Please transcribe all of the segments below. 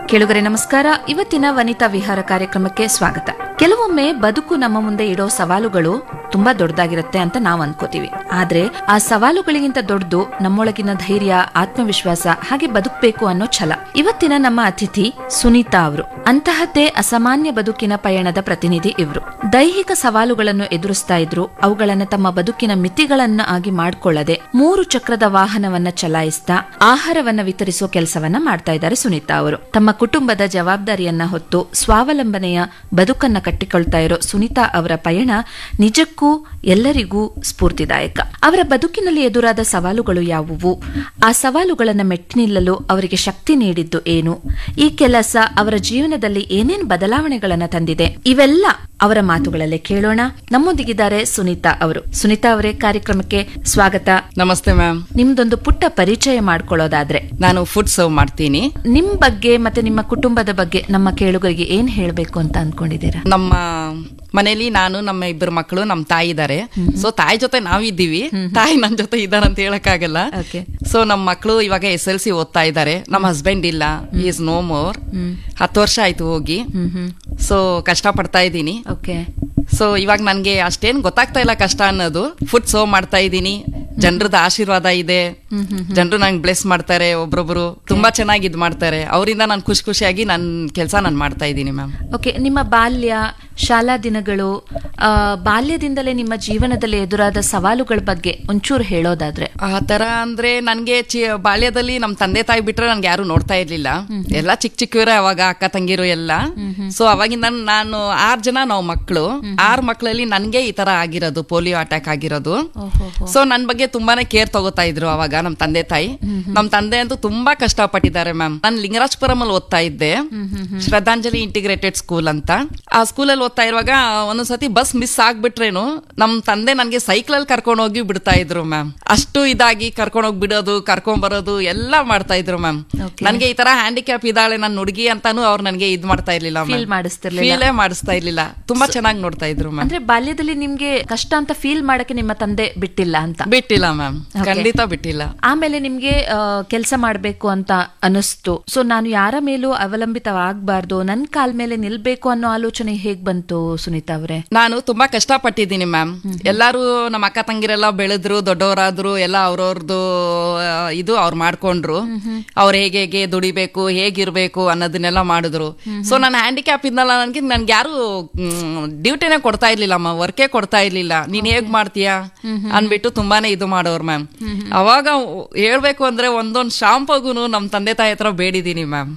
ಕೇಳುಗರೆ ನಮಸ್ಕಾರ ಇವತ್ತಿನ ವನಿತಾ ವಿಹಾರ ಕಾರ್ಯಕ್ರಮಕ್ಕೆ ಸ್ವಾಗತ ಕೆಲವೊಮ್ಮೆ ಬದುಕು ನಮ್ಮ ಮುಂದೆ ಇಡೋ ಸವಾಲುಗಳು ತುಂಬಾ ದೊಡ್ಡದಾಗಿರುತ್ತೆ ಅಂತ ನಾವು ಅನ್ಕೋತೀವಿ ಆದ್ರೆ ಆ ಸವಾಲುಗಳಿಗಿಂತ ದೊಡ್ಡದು ನಮ್ಮೊಳಗಿನ ಧೈರ್ಯ ಆತ್ಮವಿಶ್ವಾಸ ಹಾಗೆ ಬದುಕಬೇಕು ಅನ್ನೋ ಛಲ ಇವತ್ತಿನ ನಮ್ಮ ಅತಿಥಿ ಸುನೀತಾ ಅವರು ಅಂತಹದ್ದೇ ಅಸಾಮಾನ್ಯ ಬದುಕಿನ ಪಯಣದ ಪ್ರತಿನಿಧಿ ಇವರು ದೈಹಿಕ ಸವಾಲುಗಳನ್ನು ಎದುರಿಸ್ತಾ ಇದ್ರು ಅವುಗಳನ್ನ ತಮ್ಮ ಬದುಕಿನ ಮಿತಿಗಳನ್ನ ಆಗಿ ಮಾಡ್ಕೊಳ್ಳದೆ ಮೂರು ಚಕ್ರದ ವಾಹನವನ್ನ ಚಲಾಯಿಸ್ತಾ ಆಹಾರವನ್ನ ವಿತರಿಸುವ ಕೆಲಸವನ್ನ ಮಾಡ್ತಾ ಇದ್ದಾರೆ ಸುನೀತಾ ಅವರು ತಮ್ಮ ಕುಟುಂಬದ ಜವಾಬ್ದಾರಿಯನ್ನ ಹೊತ್ತು ಸ್ವಾವಲಂಬನೆಯ ಬದುಕನ್ನ ಕಟ್ಟಿಕೊಳ್ತಾ ಇರೋ ಸುನೀತಾ ಅವರ ಪಯಣ ನಿಜಕ್ಕೂ ಎಲ್ಲರಿಗೂ ಸ್ಫೂರ್ತಿದಾಯಕ ಅವರ ಬದುಕಿನಲ್ಲಿ ಎದುರಾದ ಸವಾಲುಗಳು ಯಾವುವು ಆ ಸವಾಲುಗಳನ್ನ ಮೆಟ್ಟಿ ನಿಲ್ಲಲು ಅವರಿಗೆ ಶಕ್ತಿ ನೀಡಿದ್ದು ಏನು ಈ ಕೆಲಸ ಅವರ ಜೀವನದಲ್ಲಿ ಏನೇನ್ ಬದಲಾವಣೆಗಳನ್ನ ತಂದಿದೆ ಇವೆಲ್ಲ ಅವರ ಮಾತುಗಳಲ್ಲೇ ಕೇಳೋಣ ನಮ್ಮೊಂದಿಗಿದ್ದಾರೆ ಸುನೀತಾ ಅವರು ಸುನೀತಾ ಅವರೇ ಕಾರ್ಯಕ್ರಮಕ್ಕೆ ಸ್ವಾಗತ ನಮಸ್ತೆ ಮ್ಯಾಮ್ ನಿಮ್ದೊಂದು ಪುಟ್ಟ ಪರಿಚಯ ಮಾಡ್ಕೊಳ್ಳೋದಾದ್ರೆ ನಾನು ಫುಡ್ ಸರ್ವ್ ಮಾಡ್ತೀನಿ ನಿಮ್ ಬಗ್ಗೆ ಮತ್ತೆ ನಿಮ್ಮ ಕುಟುಂಬದ ಬಗ್ಗೆ ನಮ್ಮ ಕೇಳುಗರಿಗೆ ಏನ್ ಹೇಳ್ಬೇಕು ಅಂತ ಅನ್ಕೊಂಡಿದ್ದೀರಾ ನಮ್ಮ ಮನೇಲಿ ನಾನು ನಮ್ಮ ಇಬ್ಬರು ಮಕ್ಕಳು ನಮ್ಮ ತಾಯಿ ಇದ್ದಾರೆ ಸೊ ತಾಯಿ ಜೊತೆ ನಾವಿದ್ದೀವಿ ತಾಯಿ ನನ್ನ ಜೊತೆ ಇದಾರೆ ಅಂತ ಹೇಳಕ್ಕಾಗಲ್ಲ Okay. ಸೊ ನಮ್ಮ ಮಕ್ಕಳು ಇವಾಗ ಎಸ್ ಎಲ್ ಸಿ ಓದ್ತಾ ಇದ್ದಾರೆ ನಮ್ಮ ಹಸ್ಬೆಂಡ್ ಇಲ್ಲ ಈಸ್ ನೋ ಮೋರ್ ಹತ್ತು ವರ್ಷ ಆಯ್ತು ಹೋಗಿ ಹ್ಮ್ ಹ್ಮ್ ಸೊ ಕಷ್ಟ ಪಡ್ತಾ ಇದ್ದೀನಿ ಓಕೆ ಸೊ ಇವಾಗ ನನ್ಗೆ ಅಷ್ಟೇನ್ ಗೊತ್ತಾಗ್ತಾ ಇಲ್ಲ ಕಷ್ಟ ಅನ್ನೋದು ಫುಡ್ ಸರ್ವ್ ಮಾಡ್ತಾ ಇದ್ದೀನಿ ಜನರದ ಆಶೀರ್ವಾದ ಇದೆ ಜನರು ನಂಗೆ ಬ್ಲೆಸ್ ಮಾಡ್ತಾರೆ ಒಬ್ರೊಬ್ರು ತುಂಬಾ ಚೆನ್ನಾಗಿ ಇದ್ ಮಾಡ್ತಾರೆ ಅವರಿಂದ ನಾನು ಖುಷಿ ಖುಷಿಯಾಗಿ ನನ್ನ ಕೆಲಸ ನಾನು ಮಾಡ್ತಾ ಇದ್ದೀನಿ ಮ್ಯಾಮ್ ಓಕೆ ನಿಮ್ಮ ಬಾಲ್ಯ ಶಾಲಾ ದಿನಗಳು ಆ, ಬಾಲ್ಯದಿಂದಲೇ ನಿಮ್ಮ ಜೀವನದಲ್ಲಿ ಎದುರಾದ ಸವಾಲುಗಳ ಬಗ್ಗೆ ಒಂಚೂರು ಹೇಳೋದಾದ್ರೆ ಆ ತರ ಅಂದ್ರೆ ನನ್ಗೆ ಚಿ ಬಾಲ್ಯದಲ್ಲಿ ನಮ್ ತಂದೆ ತಾಯಿ ಬಿಟ್ರೆ ನನ್ಗೆ ಯಾರು ನೋಡ್ತಾ ಇರ್ಲಿಲ್ಲ ಎಲ್ಲ ಚಿಕ್ಕ ಚಿಕ್ಕವರೇ ಅವಾಗ ಅಕ್ಕ ತಂಗಿರು ಎಲ್ಲ ಸೊ ಅವಾಗಿಂದ ನಾನು ಆರ್ ಜನ ನಾವು ಮಕ್ಕಳು ಆರ್ ಮಕ್ಕಳಲ್ಲಿ ನನ್ಗೆ ಈ ತರ ಆಗಿರೋದು ಪೋಲಿಯೋ ಅಟ್ಯಾಕ್ ಆಗಿರೋದು ಸೊ ನನ್ ಬಗ್ಗೆ ತುಂಬಾನೇ ಕೇರ್ ತಗೋತಾ ಇದ್ರು ಅವಾಗ ನಮ್ ತಂದೆ ತಾಯಿ ನಮ್ ತಂದೆ ಅಂತೂ ತುಂಬಾ ಕಷ್ಟ ಪಟ್ಟಿದ್ದಾರೆ ಮ್ಯಾಮ್ ನಾನು ಲಿಂಗರಾಜಪುರಂ ಅಲ್ಲಿ ಓದ್ತಾ ಇದ್ದೆ ಶ್ರದ್ಧಾಂಜಲಿ ಇಂಟಿಗ್ರೇಟೆಡ್ ಸ್ಕೂಲ್ ಅಂತ ಆ ಸ್ಕೂಲಲ್ಲಿ ಓದ್ತಾ ಇರುವಾಗ ಒಂದೊಂದ್ಸತಿ ಬಸ್ ಮಿಸ್ ಆಗ್ಬಿಟ್ರೇನು ನಮ್ ತಂದೆ ನನ್ಗೆ ಸೈಕಲ್ ಅಲ್ಲಿ ಕರ್ಕೊಂಡು ಹೋಗಿ ಬಿಡ್ತಾ ಇದ್ರು ಮ್ಯಾಮ್ ಅಷ್ಟು ಇದಾಗಿ ಕರ್ಕೊಂಡು ಹೋಗಿ ಬಿಡೋದು ಕರ್ಕೊಂಡ್ ಬರೋದು ಎಲ್ಲ ಮಾಡ್ತಾ ಇದ್ರು ಮ್ಯಾಮ್ Okay. ನನ್ಗೆ ಈ ತರ ಹ್ಯಾಂಡಿಕ್ಯಾಪ್ ಇದ್ದಾಳೆ ನನ್ನ ಹುಡುಗಿ ಅಂತಾನು ಅವ್ರು ನನ್ಗೆ ಇದ್ ಮಾಡ್ತಾ ಇರ್ಲಿಲ್ಲ Feel ಮಾಡಿಸ್ತಿರ್ಲಿಲ್ಲ. ಫೀಲೇ ಮಾಡಿಸ್ತಾ ಇರ್ಲಿಲ್ಲ ತುಂಬಾ ಚೆನ್ನಾಗಿ ನೋಡ್ತಾ ಇದ್ರು ಮ್ಯಾಮ್ ಅಂದ್ರೆ ಬಾಲ್ಯದಲ್ಲಿ ನಿಮ್ಗೆ ಕಷ್ಟ ಅಂತ ಫೀಲ್ ಮಾಡಕ್ಕೆ ನಿಮ್ಮ ತಂದೆ ಬಿಟ್ಟಿಲ್ಲ ಅಂತ ಬಿಟ್ಟಿಲ್ಲ ಮ್ಯಾಮ್ Okay. ಖಂಡಿತ ಬಿಟ್ಟಿಲ್ಲ ಆಮೇಲೆ ನಿಮ್ಗೆ ಕೆಲಸ ಮಾಡ್ಬೇಕು ಅಂತ ಅನಿಸ್ತು ಸೊ ನಾನು ಯಾರ ಮೇಲೂ ಅವಲಂಬಿತವಾಗಬಾರ್ದು ನನ್ ಕಾಲ್ ಮೇಲೆ ನಿಲ್ಬೇಕು ಅನ್ನೋ ಆಲೋಚನೆ ಹೇಗ್ ಬಂತು ಸುನೀತಾ ಅವರೇ ನಾನು ತುಂಬಾ ಕಷ್ಟ ಪಟ್ಟಿದ್ದೀನಿ ಮ್ಯಾಮ್ ಎಲ್ಲಾರು ನಮ್ಮ ಅಕ್ಕ ತಂಗಿರೆಲ್ಲ ಬೆಳೆದ್ರು ದೊಡ್ಡವರಾದ್ರು ಎಲ್ಲ ಅವ್ರವ್ರದ್ದು ಆ, ಇದು ಅವ್ರು ಮಾಡ್ಕೊಂಡ್ರು ಅವ್ರು ಹೇಗೆ ಹೇಗೆ ದುಡಿಬೇಕು ಹೇಗಿರ್ಬೇಕು ಅನ್ನೋದನ್ನೆಲ್ಲ ಮಾಡಿದ್ರು ಸೊ ನಾನು ಹ್ಯಾಂಡಿಕ್ಯಾಪ್ ಇದ್ನಲ್ಲ ನನ್ಗೆ ನನ್ಗೆ ಯಾರು ಡ್ಯೂಟಿನೇ ಕೊಡ್ತಾ ಇರ್ಲಿಲ್ಲ ಅಮ್ಮ ವರ್ಕೇ ಕೊಡ್ತಾ ಇರ್ಲಿಲ್ಲ ನೀನ್ ಹೇಗ್ ಮಾಡ್ತೀಯಾ ಅನ್ಬಿಟ್ಟು ತುಂಬಾನೇ ಇದು ಮಾಡೋರು ಮ್ಯಾಮ್ ಅವಾಗ ಹೇಳ್ಬೇಕು ಅಂದ್ರೆ ಒಂದೊಂದ್ ಶಾಂಪಗುನು ನಮ್ ತಂದೆ ತಾಯಿ ಹತ್ರ ಬೇಡಿದೀನಿ ಮ್ಯಾಮ್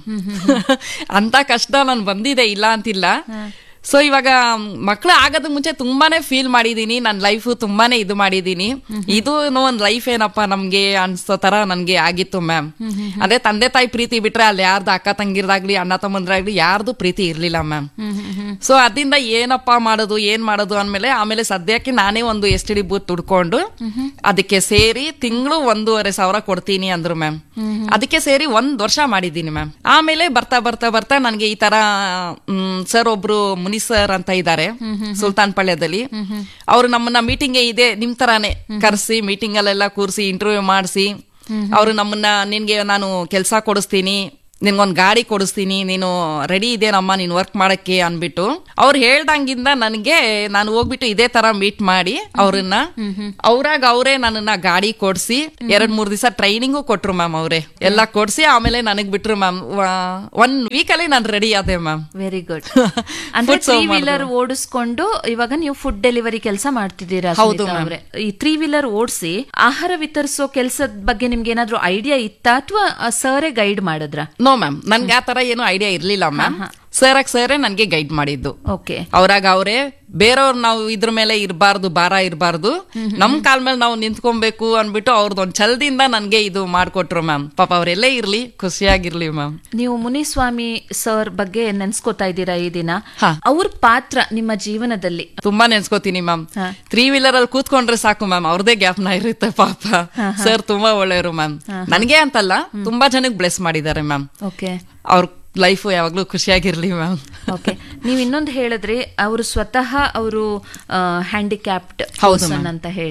ಅಂತ ಕಷ್ಟ ನನ್ ಬಂದಿದೆ ಇಲ್ಲ ಅಂತಿಲ್ಲ ಸೊ ಇವಾಗ ಮಕ್ಳು ಆಗೋದಕ್ ಮುಂಚೆ ತುಂಬಾನೇ ಫೀಲ್ ಮಾಡಿದೀನಿ ನನ್ನ ಲೈಫ್ ತುಂಬಾನೇ ಇದು ಮಾಡಿದೀನಿ ಇದು ಒಂದ್ ಲೈಫ್ ಏನಪ್ಪ ನಮ್ಗೆ ಅನ್ಸೋ ತರ ನನ್ಗೆ ಆಗಿತ್ತು ಮ್ಯಾಮ್ ಅದೇ ತಂದೆ ತಾಯಿ ಪ್ರೀತಿ ಬಿಟ್ರೆ ಅಲ್ಲಿ ಯಾರ್ದು ಅಕ್ಕ ತಂಗಿರ್ದಾಗ್ಲಿ ಅಣ್ಣ ತಮ್ಮಂದ್ರಾಗ್ಲಿ ಯಾರ್ದು ಪ್ರೀತಿ ಇರ್ಲಿಲ್ಲ ಮ್ಯಾಮ್ ಸೊ ಅದರಿಂದ ಏನಪ್ಪ ಮಾಡೋದು ಏನ್ ಮಾಡೋದು ಅಂದ್ಮೇಲೆ ಆಮೇಲೆ ಸದ್ಯಕ್ಕೆ ನಾನೇ ಒಂದು ಎಸ್ ಟಿ ಡಿ ಬೂತ್ ತುಡ್ಕೊಂಡು ಅದಕ್ಕೆ ಸೇರಿ ತಿಂಗಳು ಒಂದೂವರೆ ಸಾವಿರ ಕೊಡ್ತೀನಿ ಅಂದ್ರು ಮ್ಯಾಮ್ ಅದಕ್ಕೆ ಸೇರಿ ಒಂದ್ ವರ್ಷ ಮಾಡಿದ್ದೀನಿ ಮ್ಯಾಮ್ ಆಮೇಲೆ ಬರ್ತಾ ಬರ್ತಾ ಬರ್ತಾ ನನ್ಗೆ ಈ ತರ ಸರ್ ಒಬ್ರು ಮುನಿ ಸರ್ ಅಂತ ಇದ್ದಾರೆ ಸುಲ್ತಾನ್ ಪಾಳ್ಯದಲ್ಲಿ ಅವ್ರು ನಮ್ಮನ್ನ ಮೀಟಿಂಗ್ ಇದೆ ನಿಮ್ ತರಾನೇ ಕರ್ಸಿ ಮೀಟಿಂಗ್ ಅಲ್ಲೆಲ್ಲ ಕೂರಿಸಿ ಇಂಟರ್ವ್ಯೂ ಮಾಡಿಸಿ ಅವರು ನಮ್ಮನ್ನ ನಿನ್ಗೆ ನಾನು ಕೆಲಸ ಕೊಡಿಸ್ತೀನಿ ನಿನ್ಗೊಂದ್ ಗಾಡಿ ಕೊಡಿಸ್ತೀನಿ ನೀನು ರೆಡಿ ಇದೇನಮ್ಮ ನೀನ್ ವರ್ಕ್ ಮಾಡಕ್ಕೆ ಅನ್ಬಿಟ್ಟು ಅವ್ರು ಹೇಳ್ದಂಗಿಂದ ನನಗೆ ನಾನು ಹೋಗ್ಬಿಟ್ಟು ಇದೇ ತರ ಮೀಟ್ ಮಾಡಿ ಅವ್ರನ್ನ ಅವ್ರಾಗ ಅವರೇ ನನ್ನನ್ನ ಗಾಡಿ ಕೊಡ್ಸಿ ಎರಡ್ ಮೂರ್ ದಿವಸ ಟ್ರೈನಿಂಗು ಕೊಟ್ರು ಮ್ಯಾಮ್ ಅವ್ರೆ ಎಲ್ಲ ಕೊಡ್ಸಿ ಆಮೇಲೆ ನನಗ್ ಬಿಟ್ರು ಮ್ಯಾಮ್ ಒನ್ ವೀಕ್ ಅಲ್ಲಿ ನಾನು ರೆಡಿ ಆದೆ ಮ್ಯಾಮ್ ವೆರಿ ಗುಡ್ ಅಂದ್ರೆ Food ತ್ರೀ serve ವೀಲರ್ ಓಡಿಸ್ಕೊಂಡು ಇವಾಗ ನೀವು ಫುಡ್ ಡೆಲಿವರಿ ಕೆಲಸ ಮಾಡ್ತಿದ್ದೀರಾ ಹೌದು, ಸುನೀತಾ ma'am. ಅವ್ರೆ. ಈ ತ್ರೀ ವೀಲರ್ ಓಡಿಸಿ ಆಹಾರ ವಿತರಿಸೋ ಕೆಲಸದ ಬಗ್ಗೆ ನಿಮ್ಗೆ ಏನಾದ್ರೂ ಐಡಿಯಾ ಇತ್ತಾ ಅಥವಾ ಸರೇ ಗೈಡ್ ಮಾಡಿದ್ರ ನೋ ಮ್ಯಾಮ್ ನನ್ಗೆ ಆ ತರ ಏನು ಐಡಿಯಾ ಇರ್ಲಿಲ್ಲ ಮ್ಯಾಮ್ ಸರಕ್ ಸರೇ ನನ್ಗೆ ಗೈಡ್ ಮಾಡಿದ್ದು ಓಕೆ ಅವ್ರಾಗ ಅವರೇ ಬೇರೆಯವ್ರು ನಾವು ಇದ್ರ ಮೇಲೆ ಇರಬಾರ್ದು ಭಾರ ಇರಬಾರ್ದು ನಮ್ ಕಾಲ್ ಮೇಲೆ ನಾವು ನಿಂತ್ಕೊಬೇಕು ಅನ್ಬಿಟ್ಟು ಅವ್ರದ್ದು ಒಂದ್ ಛಲದಿಂದ ನನ್ಗೆ ಇದು ಮಾಡ್ಕೊಟ್ರು ಮ್ಯಾಮ್ ಪಾಪ ಅವ್ರೆಲ್ಲೇ ಇರ್ಲಿ ಖುಷಿಯಾಗಿರ್ಲಿ ಮ್ಯಾಮ್ ನೀವು ಮುನಿಸ್ವಾಮಿ ಸರ್ ಬಗ್ಗೆ ನೆನ್ಸ್ಕೊತಾ ಇದ್ದೀರಾ ಈ ದಿನ ಹಾ. ಅವ್ರ ಪಾತ್ರ ನಿಮ್ಮ ಜೀವನದಲ್ಲಿ ತುಂಬಾ ನೆನ್ಸ್ಕೋತೀನಿ ಮ್ಯಾಮ್ ಹಾ. ತ್ರೀ ವೀಲರ್ ಅಲ್ಲಿ ಕೂತ್ಕೊಂಡ್ರೆ ಸಾಕು ಮ್ಯಾಮ್ ಅವ್ರದೇ ಗ್ಯಾಪ್ನ ಇರುತ್ತೆ ಪಾಪ ಸರ್ ತುಂಬಾ ಒಳ್ಳೆಯವರು ಮ್ಯಾಮ್ ನನ್ಗೆ ಅಂತಲ್ಲ ತುಂಬಾ ಜನಕ್ಕೆ ಬ್ಲೆಸ್ ಮಾಡಿದ್ದಾರೆ ಮ್ಯಾಮ್ ಓಕೆ ಅವ್ರ ಲೈಫ್ ಯಾವಾಗ್ಲೂ ಖುಷಿಯಾಗಿರ್ಲಿ ಮ್ಯಾಮ್ ಓಕೆ ನೀವು ಇನ್ನೊಂದು ಹೇಳಿದ್ರಿ ಅವರು ಸ್ವತಃ ಅವರು ಹ್ಯಾಂಡಿಕ್ಯಾಪ್ಡ್ ಹೌದು, ಪರ್ಸನ್ ಅಂತ ಹೇಳಿ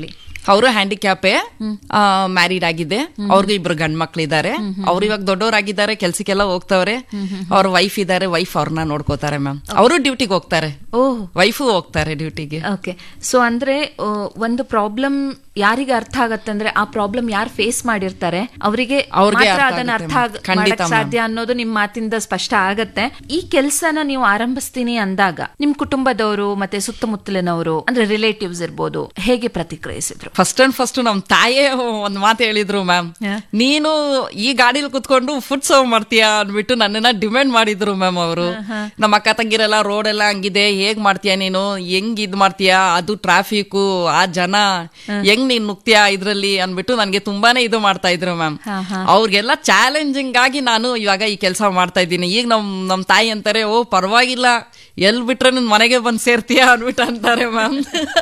ಅವರು ಹ್ಯಾಂಡಿಕ್ಯಾಪೇ ಮ್ಯಾರಿಡ್ ಆಗಿದೆ ಅವ್ರಿಗೂ ಇಬ್ರು ಗಂಡ್ ಮಕ್ಳಿದ್ದಾರೆ ಅವ್ರು ಇವಾಗ ದೊಡ್ಡವರಾಗಿದ್ದಾರೆ ಕೆಲ್ಸಕ್ಕೆಲ್ಲ ಹೋಗ್ತವ್ರೆ ಅವ್ರ ವೈಫ್ ಇದ್ದಾರೆ ವೈಫ್ ಅವ್ರನ್ನ ನೋಡ್ಕೋತಾರೆ ಮ್ಯಾಮ್ ಅವರು ಡ್ಯೂಟಿಗೆ ಹೋಗ್ತಾರೆ ಓಹ್ ವೈಫು ಹೋಗ್ತಾರೆ ಡ್ಯೂಟಿಗೆ ಓಕೆ ಸೊ ಅಂದ್ರೆ ಆ, ಒಂದು ಪ್ರಾಬ್ಲಮ್ ಯಾರಿಗೆ ಅರ್ಥ ಆಗತ್ತೆ ಅಂದ್ರೆ ಆ ಪ್ರಾಬ್ಲಮ್ ಯಾರು ಫೇಸ್ ಮಾಡಿರ್ತಾರೆ ಅವರಿಗೆ ಅವ್ರಿಗೆ ಮಾತ್ರ ಅರ್ಥ ಅದನ್ನ ಆಗುತ್ತೆ ಅರ್ಥ ma'am. ಆಗ- ಖಂಡಿತ ಮಾಡಕ್ ma'am. ಸಾಧ್ಯ ಅನ್ನೋದು ನಿಮ್ ಮಾತಿಂದ ಸ್ಪಷ್ಟ ಆಗತ್ತೆ ಈ ಕೆಲ್ಸನ ನೀವು ಆರಂಭಿಸ್ತೀನಿ ಅಂದಾಗ ನಿಮ್ ಕುಟುಂಬದವರು ಮತ್ತೆ ಸುತ್ತಮುತ್ತಲಿನವರು ಅಂದ್ರೆ ರಿಲೇಟಿವ್ಸ್ ಇರ್ಬೋದು ಹೇಗೆ ಪ್ರತಿಕ್ರಿಯಿಸಿದ್ರು ಫಸ್ಟ್ ಅಂಡ್ ಫಸ್ಟ್ ನಮ್ ತಾಯೇ ಒಂದ್ ಮಾತು ಹೇಳಿದ್ರು ಮ್ಯಾಮ್ Yeah. ನೀನು ಈ ಗಾಡಿಲಿ ಕುತ್ಕೊಂಡು ಫುಡ್ ಸರ್ವ್ ಮಾಡ್ತೀಯಾ ಅನ್ಬಿಟ್ಟು ನನ್ನನ್ನ ಡಿಮ್ಯಾಂಡ್ ಮಾಡಿದ್ರು ಮ್ಯಾಮ್ ಅವರು ನಮ್ಮ ಅಕ್ಕ ತಂಗಿರೆಲ್ಲ ರೋಡ್ ಎಲ್ಲ ಹಂಗಿದೆ ಹೇಗ್ ಮಾಡ್ತೀಯಾ ನೀನು ಹೆಂಗ್ ಇದ್ ಮಾಡ್ತೀಯಾ ಅದು ಟ್ರಾಫಿಕ್ ಆ ಜನ ಹೆಂಗ್ ನೀನ್ ನುಗ್ತೀಯಾ ಇದ್ರಲ್ಲಿ ಅನ್ಬಿಟ್ಟು ನನ್ಗೆ ತುಂಬಾನೇ ಇದು ಮಾಡ್ತಾ ಇದ್ರು ಮ್ಯಾಮ್ ಹಾ, ಹಾ. ಅವ್ರಿಗೆಲ್ಲ ಚಾಲೆಂಜಿಂಗ್ ಆಗಿ ನಾನು ಇವಾಗ ಈ ಕೆಲಸ ಮಾಡ್ತಾ ಇದ್ದೀನಿ ಈಗ ನಮ್ ನಮ್ ತಾಯಿ ಅಂತಾರೆ ಓ ಪರವಾಗಿಲ್ಲ ಎಲ್ ಬಿಟ್ರೆ ನನ್ ಮನೆಗೆ ಬಂದ್ ಸೇರ್ತೀಯಾ ಅನ್ಬಿಟ್ಟು ಅಂತಾರೆ ಮ್ಯಾಮ್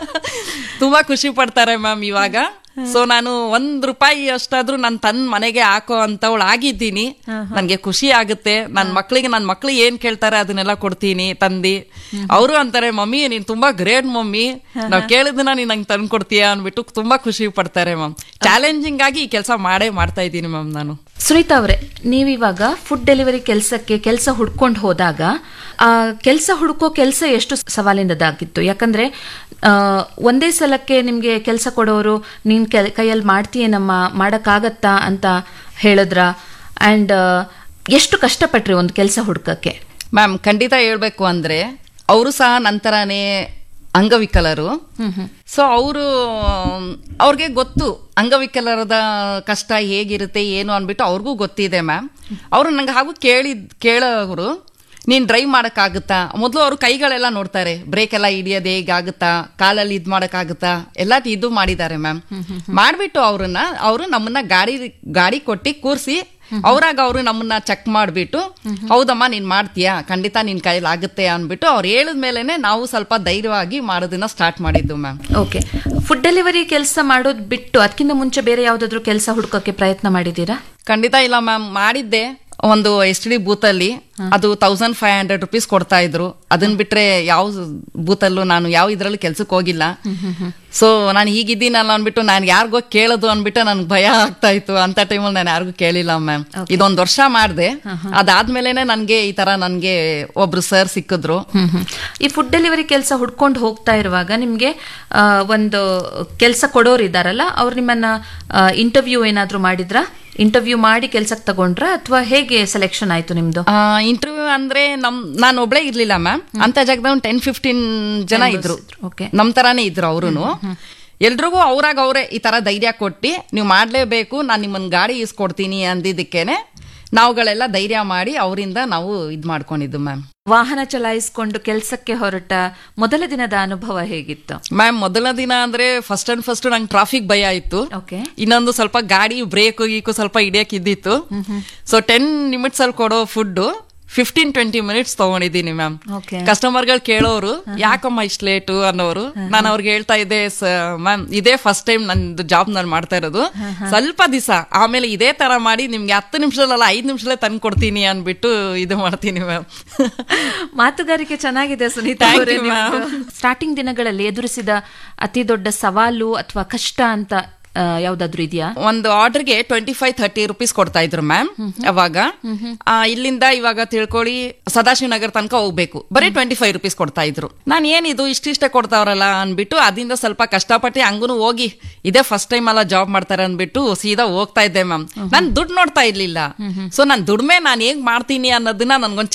ತುಂಬಾ ಖುಷಿ ಪಡ್ತಾರೆ ಮ್ಯಾಮ್ ಇವಾಗ ಸೊ ನಾನು ಒಂದ್ ರೂಪಾಯಿ ಅಷ್ಟಾದ್ರೂ ನನ್ ತನ್ ಮನೆಗೆ ಹಾಕೋ ಅಂತವಳು ಆಗಿದ್ದೀನಿ ನನ್ಗೆ ಖುಷಿ ಆಗುತ್ತೆ ನನ್ ಮಕ್ಳಿಗೆ ನನ್ ಮಕ್ಳು ಏನ್ ಕೇಳ್ತಾರೆ ಅದನ್ನೆಲ್ಲ ಕೊಡ್ತೀನಿ ತಂದಿ ಅವರು ಅಂತಾರೆ ಮಮ್ಮಿ ನೀನ್ ತುಂಬಾ ಗ್ರೇಟ್ ಮಮ್ಮಿ ನಾವ್ ಕೇಳಿದ್ನ ನೀನ್ ನಂಗೆ ತಂದು ಕೊಡ್ತೀಯಾ ಅನ್ಬಿಟ್ಟು ತುಂಬಾ ಖುಷಿ ಪಡ್ತಾರೆ ಮ್ಯಾಮ್ ಚಾಲೆಂಜಿಂಗ್ ಆಗಿ ಈ ಕೆಲಸ ಮಾಡೇ ಮಾಡ್ತಾ ಇದ್ದೀನಿ ಮ್ಯಾಮ್ ನಾನು ಸುನೀತಾ ಅವರೇ ನೀವಿವಾಗ ಫುಡ್ ಡೆಲಿವರಿ ಕೆಲಸಕ್ಕೆ ಕೆಲಸ ಹುಡ್ಕೊಂಡು ಹೋದಾಗ ಆ ಕೆಲಸ ಹುಡುಕೋ ಕೆಲಸ ಎಷ್ಟು ಸವಾಲಿನದಾಗಿತ್ತು ಯಾಕಂದ್ರೆ ಆ, ಒಂದೇ ಸಲಕ್ಕೆ ನಿಮ್ಗೆ ಕೆಲಸ ಕೊಡೋರು ನೀನ್ ಕೆಲ್- ಕೈಯಲ್ಲಿ ಮಾಡ್ತೀಯೇನಮ್ಮ ಮಾಡಕ್ಕಾಗತ್ತಾ ಅಂತ ಹೇಳಿದ್ರ ಅಂಡ್ ಎಷ್ಟು ಕಷ್ಟಪಟ್ರಿ ಒಂದು ಕೆಲಸ ಹುಡ್ಕಕ್ಕೆ ಮ್ಯಾಮ್ ಖಂಡಿತ ಹೇಳ್ಬೇಕು ಅಂದ್ರೆ ಅವರು ಸಹ ನಂತರನೇ ಅಂಗವಿಕಲರು ಸೊ ಅವರು ಅವ್ರಿಗೆ ಗೊತ್ತು ಅಂಗವಿಕಲರದ ಕಷ್ಟ ಹೇಗಿರುತ್ತೆ ಏನು ಅನ್ಬಿಟ್ಟು ಅವ್ರಿಗೂ ಗೊತ್ತಿದೆ ಮ್ಯಾಮ್ ಅವರು ನಂಗೆ ಹಾಗೂ ಕೇಳಿದ್ ಕೇಳೋರು ನೀನ್ ಡ್ರೈವ್ ಮಾಡಕ್ಕಾಗುತ್ತಾ ಮೊದಲು ಅವರು ಕೈಗಳೆಲ್ಲ ನೋಡ್ತಾರೆ ಬ್ರೇಕ್ ಎಲ್ಲ ಹಿಡಿಯೋದು ಹೇಗಾಗುತ್ತಾ ಕಾಲಲ್ಲಿ ಇದ್ ಮಾಡಕ್ಕಾಗುತ್ತಾ ಎಲ್ಲ ಇದು ಮಾಡಿದ್ದಾರೆ ಮ್ಯಾಮ್ ಮಾಡ್ಬಿಟ್ಟು ಅವ್ರನ್ನ ಅವರು ನಮ್ಮನ್ನ ಗಾಡಿ ಗಾಡಿ ಕೊಟ್ಟಿ ಕೂರ್ಸಿ ಅವ್ರಾಗ ಅವರು ನಮ್ಮನ್ನ ಚೆಕ್ ಮಾಡ್ಬಿಟ್ಟು ಹೌದಮ್ಮ ನೀನ್ ಮಾಡ್ತೀಯಾ ಖಂಡಿತ ನಿನ್ ಕೈಲಿ ಆಗುತ್ತೆ ಅನ್ಬಿಟ್ಟು ಅವ್ರು ಹೇಳಿದ ಮೇಲೆನೆ ನಾವು ಸ್ವಲ್ಪ ಧೈರ್ಯವಾಗಿ ಮಾಡೋದನ್ನ ಸ್ಟಾರ್ಟ್ ಮಾಡಿದ್ದು ಮ್ಯಾಮ್ ಓಕೆ ಫುಡ್ ಡೆಲಿವರಿ ಕೆಲಸ ಮಾಡೋದ್ ಬಿಟ್ಟು ಅದಕ್ಕಿಂತ ಮುಂಚೆ ಬೇರೆ ಯಾವ್ದಾದ್ರು ಕೆಲಸ ಹುಡ್ಕೋಕೆ ಪ್ರಯತ್ನ ಮಾಡಿದ್ದೀರಾ ಖಂಡಿತ ಇಲ್ಲ ಮ್ಯಾಮ್ ಮಾಡಿದ್ದೆ ಒಂದು ಎಸ್ ಡಿ ಬೂತ್ ಅಲ್ಲಿ ಅದು ತೌಸಂಡ್ ಫೈವ್ ಹಂಡ್ರೆಡ್ ರುಪೀಸ್ ಕೊಡ್ತಾ ಇದ್ರು ಅದನ್ ಬಿಟ್ರೆ ಯಾವ ಬೂತ್ ಅಲ್ಲೂ ನಾನು ಯಾವ ಇದ್ರಲ್ಲೂ ಕೆಲ್ಸಕ್ಕೆ ಹೋಗಿಲ್ಲ ಸೊ ನಾನು ಹೀಗಿದ್ದೀನಲ್ಲ ಅನ್ಬಿಟ್ಟು ನಾನು ಯಾರಿಗೋ ಕೇಳೋದು ಅನ್ಬಿಟ್ಟು ನನ್ಗೆ ಭಯ ಆಗ್ತಾ ಇತ್ತು ಅಂತ ಟೈಮಲ್ಲಿ ನಾನು ಯಾರಿಗೂ ಕೇಳಿಲ್ಲ ಮ್ಯಾಮ್ ಇದೊಂದ್ ವರ್ಷ ಮಾಡಿದೆ ಅದಾದ್ಮೇಲೆನೆ ನನ್ಗೆ ಈ ತರ ನನ್ಗೆ ಒಬ್ರು ಸರ್ ಸಿಕ್ಕಿದ್ರು ಹ್ಮ್ ಹ್ಮ್. ಈ ಫುಡ್ ಡೆಲಿವರಿ ಕೆಲಸ ಹುಡ್ಕೊಂಡು ಹೋಗ್ತಾ ಇರುವಾಗ ನಿಮ್ಗೆ ಆ, ಒಂದು ಕೆಲಸ ಕೊಡೋರು ಇದ್ದಾರಲ್ಲ ಅವ್ರು ನಿಮ್ಮನ್ನ ಇಂಟರ್ವ್ಯೂ ಏನಾದ್ರೂ ಮಾಡಿದ್ರ ಇಂಟರ್ವ್ಯೂ ಮಾಡಿ ಕೆಲ್ಸಕ್ಕೆ ತಗೊಂಡ್ರ ಅಥವಾ ಹೇಗೆ ಸೆಲೆಕ್ಷನ್ ಆಯ್ತು ನಿಮ್ದು ಇಂಟರ್ವ್ಯೂ ಅಂದ್ರೆ ನಮ್ ನಾನು ಒಬ್ಳೇ ಇರ್ಲಿಲ್ಲ ಮ್ಯಾಮ್ ಅಂತ ಜಾಗದಾಗ ಒಂದು ಟೆನ್ ಫಿಫ್ಟೀನ್ ಜನ ಇದ್ರು ಓಕೆ ನಮ್ ತರಾನೇ ಇದ್ರು ಅವ್ರುನು ಎಲ್ರಿಗೂ ಅವ್ರಾಗ ಅವ್ರೆ ಈ ತರ ಧೈರ್ಯ ಕೊಟ್ಟಿ ನೀವು ಮಾಡ್ಲೇಬೇಕು ನಾನು ನಿಮ್ಮನ್ನ ಗಾಡಿ ಇಸ್ಕೊಡ್ತೀನಿ ಅಂದಿದ್ದಕ್ಕೇನೆ ನಾವುಗಳೆಲ್ಲ ಧೈರ್ಯ ಮಾಡಿ ಅವರಿಂದ ನಾವು ಇದ್ ಮಾಡ್ಕೊಂಡಿದ್ದು ಮ್ಯಾಮ್ ವಾಹನ ಚಲಾಯಿಸ್ಕೊಂಡು ಕೆಲ್ಸಕ್ಕೆ ಹೊರಟ ಮೊದಲ ದಿನದ ಅನುಭವ ಹೇಗಿತ್ತು ಮ್ಯಾಮ್ ಮೊದಲ ದಿನ ಅಂದ್ರೆ ಫಸ್ಟ್ ಅಂಡ್ ಫಸ್ಟ್ ನಂಗೆ ಟ್ರಾಫಿಕ್ ಭಯ ಇತ್ತು ಓಕೆ ಇನ್ನೊಂದು ಸ್ವಲ್ಪ ಗಾಡಿ ಬ್ರೇಕ್ ಗೀಕು ಸ್ವಲ್ಪ ಹಿಡಿಯಕ್ ಇದ್ದಿತ್ತು ಸೊ ಟೆನ್ ನಿಮಿಟ್ಸ್ ಅಲ್ಲಿ ಕೊಡೋ ಫುಡ್ ಫಿಫ್ಟೀನ್ ಟ್ವೆಂಟಿ ಮಿನಿಟ್ಸ್ ತಗೊಂಡಿದ್ದೀನಿ ಮ್ಯಾಮ್ ಓಕೆ ಕಸ್ಟಮರ್ಗಳು ಕೇಳೋರು ಯಾಕಮ್ಮ ಇಷ್ಟು ಲೇಟು ಅನ್ನೋರು ನಾನು ಅವ್ರಿಗೆ ಹೇಳ್ತಾ ಇದ್ದೆ ಮ್ಯಾಮ್ ಇದೇ ಫಸ್ಟ್ ಟೈಮ್ ನಂದು ಜಾಬ್ ನಾನು ಮಾಡ್ತಾ ಇರೋದು ಸ್ವಲ್ಪ ದಿವಸ ಆಮೇಲೆ ಇದೇ ತರ ಮಾಡಿ ನಿಮ್ಗೆ ಹತ್ತು ನಿಮಿಷದಲ್ಲ ಐದು ನಿಮಿಷದಲ್ಲೇ ತಂದು ಕೊಡ್ತೀನಿ ಅನ್ಬಿಟ್ಟು ಇದು ಮಾಡ್ತೀನಿ ಮ್ಯಾಮ್ ಮಾತುಗಾರಿಕೆ ಚೆನ್ನಾಗಿದೆ ಸುನೀತಾ Thank ಅವರೇ you, ma'am. ಸ್ಟಾರ್ಟಿಂಗ್ ದಿನಗಳಲ್ಲಿ ಎದುರಿಸಿದ ಅತಿ ದೊಡ್ಡ ಸವಾಲು ಅಥವಾ ಕಷ್ಟ ಅಂತ ಆ, ಯಾವ್ದಾದ್ರು ಇದೆಯಾ ಒಂದು ಆರ್ಡರ್ಗೆ ಟ್ವೆಂಟಿ ಫೈವ್ ಥರ್ಟಿ ರುಪೀಸ್ ಕೊಡ್ತಾ ಇದ್ರು ಮ್ಯಾಮ್ ಅವಾಗ ಆ, ಇಲ್ಲಿಂದ ಇವಾಗ ತಿಳ್ಕೊಳ್ಳಿ ಸದಾಶಿವನಗರ್ ತನಕ ಹೋಗ್ಬೇಕು ಬರೀ ಟ್ವೆಂಟಿ ಫೈವ್ ರುಪೀಸ್ ಕೊಡ್ತಾ ಇದ್ರು ನಾನು ಏನಿದು ಇಷ್ಟಿಷ್ಟೇ ಕೊಡ್ತಾವ್ರಲ್ಲ ಅನ್ಬಿಟ್ಟು ಅದರಿಂದ ಸ್ವಲ್ಪ ಕಷ್ಟಪಟ್ಟು ಹಂಗೂ ಹೋಗಿ ಇದೇ ಫಸ್ಟ್ ಟೈಮ್ ಅಲ್ಲ ಜಾಬ್ ಮಾಡ್ತಾರೆ ಅನ್ಬಿಟ್ಟು ಸೀದಾ ಹೋಗ್ತಾ ಇದ್ದೆ ಮ್ಯಾಮ್ ನಾನು ದುಡ್ಡು ನೋಡ್ತಾ ಇರ್ಲಿಲ್ಲ ಸೊ ನಾನು ದುಡ್ಮೆ ನಾನು ಹೇಗ್ ಮಾಡ್ತೀನಿ ಅನ್ನೋದನ್ನ ನನ್ಗೊಂದು